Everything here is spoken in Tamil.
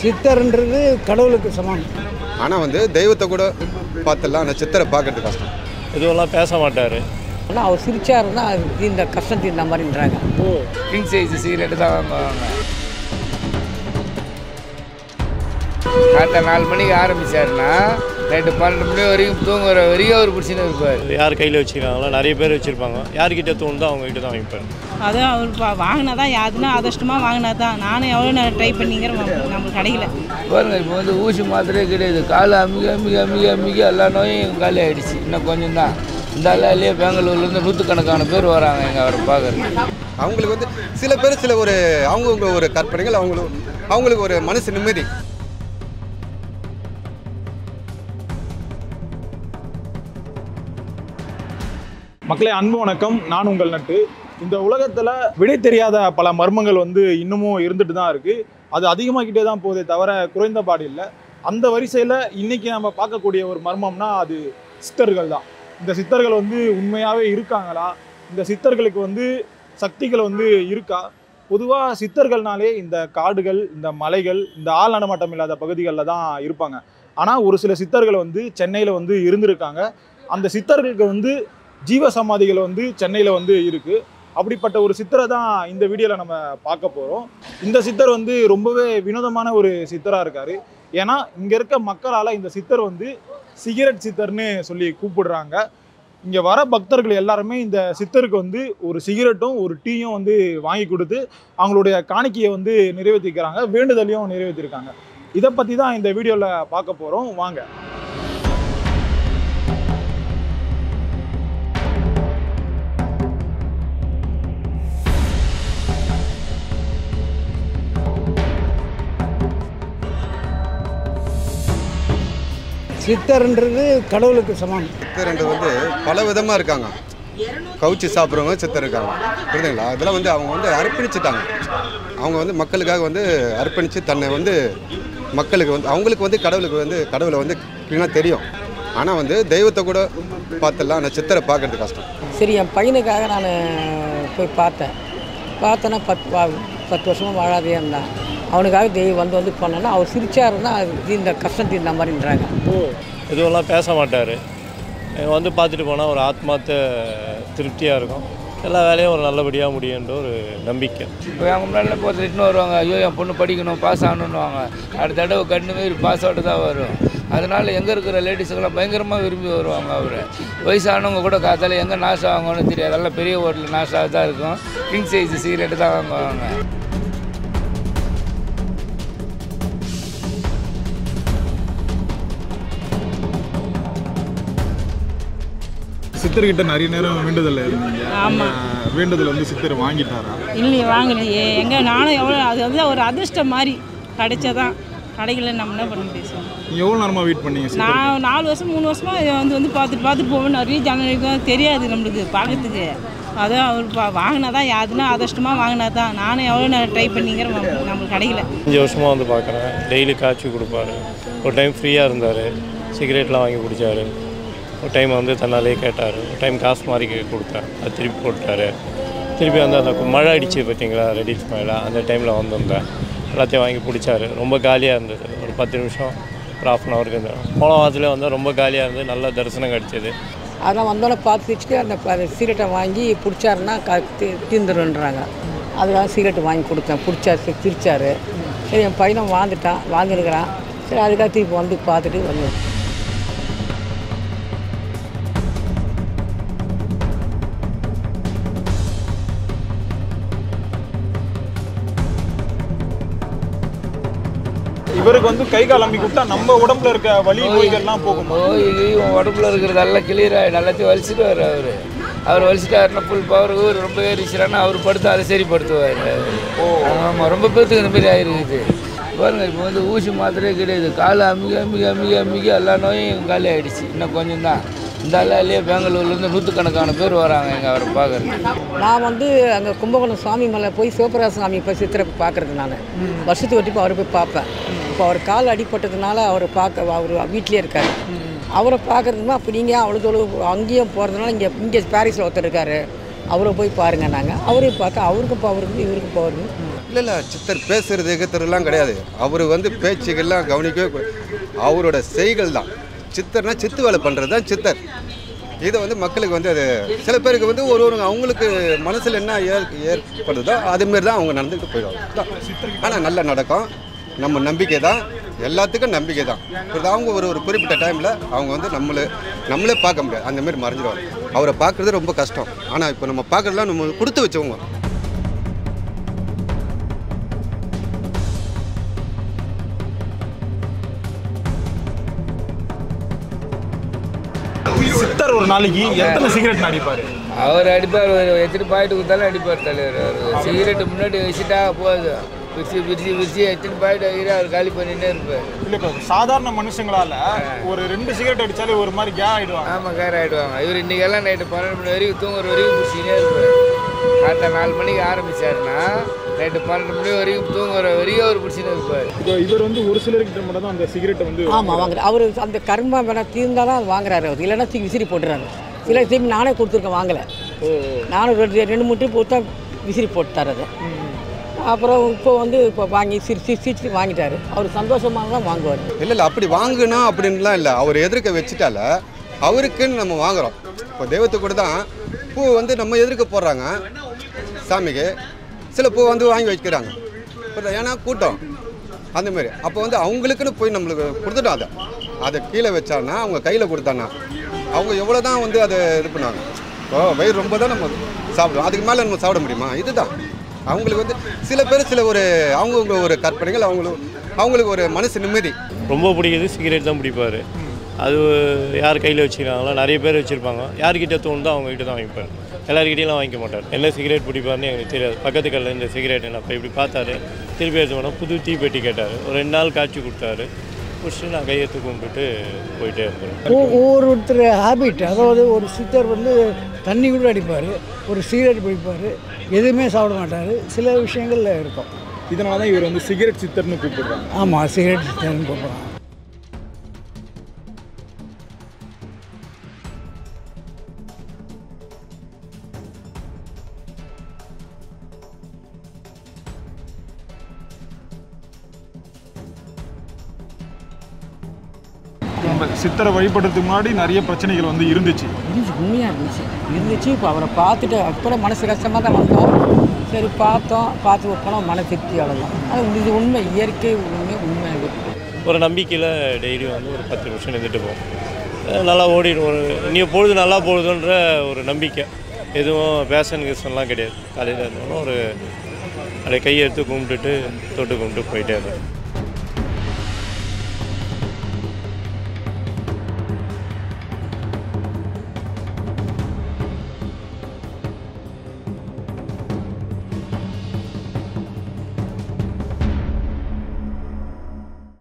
சித்தர்ன்றது கடவுளுக்கு சமம் ஆனால் வந்து தெய்வத்தை கூட பார்த்துடலாம் அந்த சித்தரை பார்க்கறது கஷ்டம் எதுவெல்லாம் பேச மாட்டார் ஆனால் அவர் சிரிச்சா இருந்தால் அது தீர்ந்த கஷ்டம் தீர்ந்த மாதிரின்றாங்க கிங் சைஸ் சிகரெட்டு தான் வாங்குவாங்க காலைல நாலு மணிக்கு ஆரம்பிச்சாருன்னா நைட்டு பன்னெண்டு மணி வரைக்கும் தூங்குற வரைக்கும் அவர் பிடிச்சின்னு இருப்பார் யார் கையில் வச்சுருக்காங்களோ நிறைய பேர் வச்சுருப்பாங்க யார்கிட்ட தோணுதோ அவங்க கிட்ட தான் வாங்கிப்பார் அதான் அவர் பா- வாங்கினா தான் யாருன்னா அதிர்ஷ்டமாக வாங்கினா தான் நானும் எவ்வளோ நேரம் ட்ரை பண்ணிங்கிற நம்மளுக்கு கிடைக்கல பாருங்க இப்போ வந்து ஊசி மாத்திரையே கிடையாது காலை அமிக அமிக அமிக அமிக எல்லா நோயும் காலி ஆயிடுச்சு இன்னும் கொஞ்சம் தான் இந்த அல்லாலேயே பெங்களூர்லேருந்து நூற்றுக்கணக்கான பேர் வராங்க எங்கள் அவரை பார்க்கறதுக்கு அவங்களுக்கு வந்து சில பேர் சில ஒரு அவங்கவுங்க ஒரு கற்பனைகள் அவங்களுக்கு அவங்களுக்கு ஒரு மனசு நிம்மதி மக்களே அன்பு வணக்கம் நான் உங்கள் நட்டு இந்த உலகத்தில் விடை தெரியாத பல மர்மங்கள் வந்து இன்னமும் இருந்துட்டு தான் இருக்குது அது அதிகமாகிட்டே தான் போதே தவிர குறைந்த பாடு இல்லை அந்த வரிசையில் இன்னைக்கு நம்ம பார்க்கக்கூடிய ஒரு மர்மம்னா அது சித்தர்கள் தான் இந்த சித்தர்கள் வந்து உண்மையாகவே இருக்காங்களா இந்த சித்தர்களுக்கு வந்து சக்திகள் வந்து இருக்கா பொதுவாக சித்தர்கள்னாலே இந்த காடுகள் இந்த மலைகள் இந்த ஆள் நடமாட்டம் இல்லாத பகுதிகளில் தான் இருப்பாங்க ஆனால் ஒரு சில சித்தர்கள் வந்து சென்னையில் வந்து இருந்திருக்காங்க அந்த சித்தர்களுக்கு வந்து ஜீவ சமாதிகள் வந்து சென்னையில் வந்து இருக்குது அப்படிப்பட்ட ஒரு சித்தரை தான் இந்த வீடியோவில் நம்ம பார்க்க போகிறோம் இந்த சித்தர் வந்து ரொம்பவே வினோதமான ஒரு சித்தராக இருக்கார் ஏன்னா இங்கே இருக்க மக்களால் இந்த சித்தர் வந்து சிகரெட் சித்தர்னு சொல்லி கூப்பிடுறாங்க இங்கே வர பக்தர்கள் எல்லாருமே இந்த சித்தருக்கு வந்து ஒரு சிகரெட்டும் ஒரு டீயும் வந்து வாங்கி கொடுத்து அவங்களுடைய காணிக்கையை வந்து நிறைவேற்றிக்கிறாங்க வேண்டுதலையும் நிறைவேற்றிருக்காங்க இதை பற்றி தான் இந்த வீடியோவில் பார்க்க போகிறோம் வாங்க சித்தர்ன்றது கடவுளுக்கு சமம் சித்தர்ன்றது வந்து பல விதமாக இருக்காங்க கவுச்சி சாப்பிட்றவங்க சித்தர் இருக்காங்க புரியுதுங்களா அதெல்லாம் வந்து அவங்க வந்து அர்ப்பணிச்சுட்டாங்க அவங்க வந்து மக்களுக்காக வந்து அர்ப்பணித்து தன்னை வந்து மக்களுக்கு வந்து அவங்களுக்கு வந்து கடவுளுக்கு வந்து கடவுளை வந்து க்ளீனாக தெரியும் ஆனால் வந்து தெய்வத்தை கூட பார்த்துடலாம் அந்த சித்தரை பார்க்கறது கஷ்டம் சரி என் பையனுக்காக நான் போய் பார்த்தேன் பார்த்தேன்னா பத்து வா- பத்து வருஷமாக வாழாதே இருந்தான் அவனுக்காக தெய்வம் வந்து வந்து பண்ணோன்னா அவர் சிரிச்சா இருந்தால் அது தீர்ந்த கஷ்டம் தீர்ந்த மாதிரின்றாங்க எதுவெல்லாம் பேச மாட்டார் வந்து பார்த்துட்டு போனால் ஒரு ஆத்மார்த்த திருப்தியாக இருக்கும் எல்லா வேலையும் ஒரு நல்லபடியாக முடியுன்ற ஒரு நம்பிக்கை இப்போ அவங்க முன்னாடி போகிறது இட்டுன்னு வருவாங்க ஐயோ என் பொண்ணு படிக்கணும் பாஸ் ஆகணுன்னுவாங்க அடுத்த தடவை கண்ணு மாரி பாஸ் அவுட்டு தான் வரும் அதனால எங்கே இருக்கிற லேடிஸுக்கெல்லாம் பயங்கரமாக விரும்பி வருவாங்க அவரை வயசானவங்க கூட காத்தால எங்கே நாசம் ஆகும்னு தெரியாது எல்லாம் பெரிய ஹோட்டலில் நாசாக தான் இருக்கும் கிங் சைஸ் சிகரெட்டு தான் வாங்குவாங்க சித்தர்கிட்ட நிறைய நேரம் வேண்டுதல் இருந்தீங்க ஆமாம் அஹ் வேண்டுதல் வந்து சித்தர் வாங்கிட்டாரா இல்லையே வாங்கலையே எங்கே நானும் எவ்வளோ அது வந்து ஒரு அதிர்ஷ்டம் மாதிரி கிடைச்சதான் கிடைக்கல நம்ம என்ன பண்ண பேசுவோம் நீங்க எவ்வளோ நேரமா வெயிட் பண்ணீங்க சித்தர் நான் நாலு வருஷம் மூணு வருஷமா இதை வந்து வந்து பார்த்துட்டு பார்த்துட்டு போவேன் நிறைய ஜனங்களுக்கு தெரியாது நம்மளுக்கு பார்க்கறதுக்கு அதான் அவர் பா வாங்கினா தான் யாருன்னா அதிர்ஷ்டமாக வாங்கினா தான் நானும் எவ்வளோ நேரம் ட்ரை பண்ணிங்கிற நம்மளுக்கு கிடைக்கல அஞ்சு வருஷமாக வந்து பார்க்குறேன் டெய்லி காய்ச்சி கொடுப்பாரு ஒரு டைம் ஃப்ரீயாக இருந்தார் சிகரெட்லாம் வாங்கி குடித்தார் ஒரு டைம் வந்து தன்னாலே கேட்டார் ஒரு டைம் காசு மாதிரி கே- கொடுத்தேன் அது திருப்பி போட்டார் திருப்பி வந்து அந்த மழை அடிச்சு பார்த்தீங்களா ரெடிஸ் மழை அந்த டைமில் வந்திருந்தேன் எல்லாத்தையும் வாங்கி பிடிச்சாரு ரொம்ப காலியாக இருந்தது ஒரு பத்து நிமிஷம் ஒரு ஆஃப் அன் ஹவருக்கு இருந்தேன் போன வாரத்தில் வந்து ரொம்ப காலியாக இருந்து நல்ல தரிசனம் கிடச்சிது அதெல்லாம் வந்தோடனே பார்த்து வச்சுட்டு அந்த ப- சீரட்டை வாங்கி பிடிச்சாருன்னா க தீ- தீர்ந்துருன்றாங்க அதுக்காக சீரட்டு வாங்கி கொடுத்தேன் பிடிச்சாரு சி- சிரிச்சாரு சரி என் பையனும் வாழ்ந்துட்டான் வாழ்ந்துருக்கிறான் சரி அதுக்காக திருப்பி வந்து பார்த்துட்டு வந்து இவருக்கு வந்து கை கால் அம்பி கொடுத்தா நம்ம உடம்புல இருக்க வலி நோய்கள்லாம் போகும் நோய் இவன் உடம்புல இருக்கிறதெல்லாம் கிளியர் ஆகிடும் எல்லாத்தையும் வலிச்சுட்டு அவர் அவர் வலிச்சுட்டாருன்னா ஃபுல் பவர் இவர் ரொம்ப ஏறிச்சுறான்னா அவர் படுத்து அதை சரிப்படுத்துவார் ஆமாம் ரொம்ப பேர்த்துக்கு இந்த மாதிரி ஆயிருக்குது பாருங்க இப்போ வந்து ஊசி மாத்திரையே கிடையாது காலை அமிக அமிக அமிக அமிக எல்லா நோயும் காலி ஆயிடுச்சு இன்னும் கொஞ்சம் தான் இந்த அல்லாலேயே பெங்களூர்லேருந்து நூற்றுக்கணக்கான பேர் வராங்க எங்கள் அவரை பார்க்கறதுக்கு நான் வந்து அங்கே கும்பகோணம் சுவாமி மலை போய் சிவபிரகாச சாமி இப்போ சித்திரை பார்க்குறது நான் வருஷத்துக்கு ஒட்டி அவரை போய் பார்ப்பேன் இப்போ அவர் கால் அடிபட்டதுனால அவரை பார்க்க அவர் வீட்லேயே இருக்கார் அவரை பார்க்குறதுமா அப்போ நீங்கள் அவ்வளோ தூரம் அங்கேயும் போகிறதுனால இங்கே இங்கே பாரிஸில் ஒருத்தர் இருக்கார் அவரை போய் பாருங்க நாங்கள் அவரையும் பார்த்தா அவருக்கும் பவர் இருக்குது இவருக்கும் பவர் இருக்குது இல்லை இல்லை சித்தர் பேசுறது எகத்துறதுலாம் கிடையாது அவர் வந்து பேச்சுகள்லாம் கவனிக்கவே கூ- அவரோட செய்கள் தான் சித்தர்னா சித்து வேலை பண்ணுறது தான் சித்தர் இதை வந்து மக்களுக்கு வந்து அது சில பேருக்கு வந்து ஒரு ஒரு அவங்களுக்கு மனசில் என்ன ஏற் ஏற்படுதோ அதுமாரி தான் அவங்க நடந்துக்கிட்டு போயிடுவாங்க ஆனால் நல்லா நடக்கும் நம்ம நம்பிக்கை தான் எல்லாத்துக்கும் நம்பிக்கை தான் இப்போ அவங்க ஒரு ஒரு குறிப்பிட்ட டைமில் அவங்க வந்து நம்மளே நம்மளே பார்க்க முடியாது அந்த மாதிரி மறைஞ்சிடுவாங்க அவரை பார்க்குறது ரொம்ப கஷ்டம் ஆனால் இப்போ நம்ம பார்க்குறதுலாம் நம்ம கொடுத்து வச்சவங்க சித்தர் ஒரு நாளைக்கு எத்தனை சிகரெட் அடிப்பாரு அவர் அடிப்பார் ஒரு எத்தனை பாயிண்ட் கொடுத்தாலும் அடிப்பார் தலைவர் அவர் சிகரெட்டு முன்னாடி வச்சுட்டா போதும் பிரிச்சு பிரிச்சு பிரிச்சு எத்தனை பாயிண்ட் வைக்கிற அவர் காலி பண்ணிட்டே இருப்பார் இல்ல இப்போ சாதாரண மனுஷங்களால ஒரு ரெண்டு சிகரெட் அடிச்சாலே ஒரு மாதிரி கே ஆயிடுவாங்க ஆமாம் கார் ஆகிடுவாங்க இவர் இன்றைக்கெல்லாம் நைட்டு பன்னெண்டு மணி வரைக்கும் தூங்குற வரைக்கும் பிடிச்சினே இருப்பார் காலைல நாலு மணிக்கு ஆரம்பிச்சாருன்னா நைட்டு பன்னெண்டு மணி வரைக்கும் தூங்குற வரைக்கும் அவர் பிடிச்சினே இருப்பார் இப்போ இவர் வந்து ஒரு சிலர்கிட்ட மட்டும் தான் அந்த சிகரெட்டை வந்து ஆமாம் வாங்குற அவர் அந்த கர்மா வேணா தீர்ந்தாலும் அது வாங்குறாரு அவர் இல்லைன்னா தூக்கி விசிறி போட்டுறாரு சில திரும்பி நானே கொடுத்துருக்கேன் வாங்கலை நானும் ரெண்டு ரெண்டு மூணு ட்ரிப் கொடுத்தா விசிறி போட்டுட்டார் அதை அப்புறம் இப்போ வந்து இப்போ வாங்கி சிரிச்சு சிரிச்சு வாங்கிட்டாரு அவர் சந்தோஷமாக தான் வாங்குவார் இல்லை இல்லை அப்படி வாங்கணும் அப்படின்லாம் இல்லை அவர் எதிர்க்க வச்சுட்டால அவருக்குன்னு நம்ம வாங்குறோம் இப்போ தெய்வத்துக்கு கூட தான் பூ வந்து நம்ம எதிர்க்க போடுறாங்க சாமிக்கு சில பூ வந்து வாங்கி வைக்கிறாங்க புரியுதா? ஏன்னா கூட்டம் அந்த மாதிரி அப்போ வந்து அவங்களுக்குன்னு போய் நம்மளுக்கு கொடுத்துட்டோம் அதை அதை கீழே வச்சான்னா அவங்க கையில் கொடுத்தானா அவங்க எவ்வளோ தான் வந்து அதை இது பண்ணுவாங்க இப்போ வயிறு ரொம்ப தான் நம்ம சாப்பிடுவோம் அதுக்கு மேலே நம்ம சாப்பிட முடியுமா இதுதான் அவங்களுக்கு வந்து சில பேர் சில ஒரு அவங்கவுங்க ஒரு கற்பனைகள் அவங்களுக்கு அவங்களுக்கு ஒரு மனசு நிம்மதி ரொம்ப பிடிக்குது சிகரெட் தான் பிடிப்பார் அது யார் கையில் வச்சுருக்காங்களோ நிறைய பேர் வச்சுருப்பாங்க யார்கிட்ட தோணுதோ அவங்ககிட்ட தான் வாங்கிப்பார் எல்லாருக்கிட்டையும் வாங்கிக்க மாட்டார் என்ன சிகரெட் பிடிப்பாருன்னு எனக்கு தெரியாது பக்கத்து கல்ல இந்த சிகரெட் என்ன அப்போ இப்படி பார்த்தாரு திருப்பி எடுத்து போனால் புது தீப்பெட்டி கேட்டார் ஒரு ரெண்டு நாள் காய்ச்சி கொடுத்தாரு முடிச்சுட்டு நான் கையெழுத்து கும்பிட்டுட்டு போயிட்டே இருந்தேன் ஒ- ஒவ்வொருத்தர் ஹேபிட் அதாவது ஒரு சித்தர் வந்து தண்ணி கூட அடிப்பார் ஒரு சிகரெட் பிடிப்பார் எதுவுமே சாப்பிட மாட்டார் சில விஷயங்கள்ல இருக்கும் இதனால தான் இவர் வந்து சிகரெட் சித்தர்னு கூப்பிடுறாங்க ஆமாம் சிகரெட் சித்தர்னு கூப்பிட்றாங்க நம்ம சித்தரை வழிபடுறதுக்கு முன்னாடி நிறைய பிரச்சனைகள் வந்து இருந்துச்சு இருந்துச்சு உண்மையாக இருந்துச்சு இருந்துச்சு இப்போ அவரை பார்த்துட்டு அப்புறம் மனசு கஷ்டமாக தான் வந்தோம் சரி பார்த்தோம் பார்த்து போனோம் மன திருப்தி அவ்வளோதான் அது இது உண்மை இயற்கை உண்மை உண்மை இது ஒரு நம்பிக்கையில் டெய்லியும் வந்து ஒரு பத்து நிமிஷம் நின்றுட்டு போவோம் அஹ் நல்லா ஓடிடும் ஒரு இனி பொழுது நல்லா போகுதுன்ற ஒரு நம்பிக்கை எதுவும் பேஷன் கீசன்லாம் கிடையாது காலையில் இருந்தாலும் ஒரு அப்படியே கையை எடுத்து கும்பிட்டுட்டு தொட்டு கும்பிட்டு போயிட்டே இருந்தோம்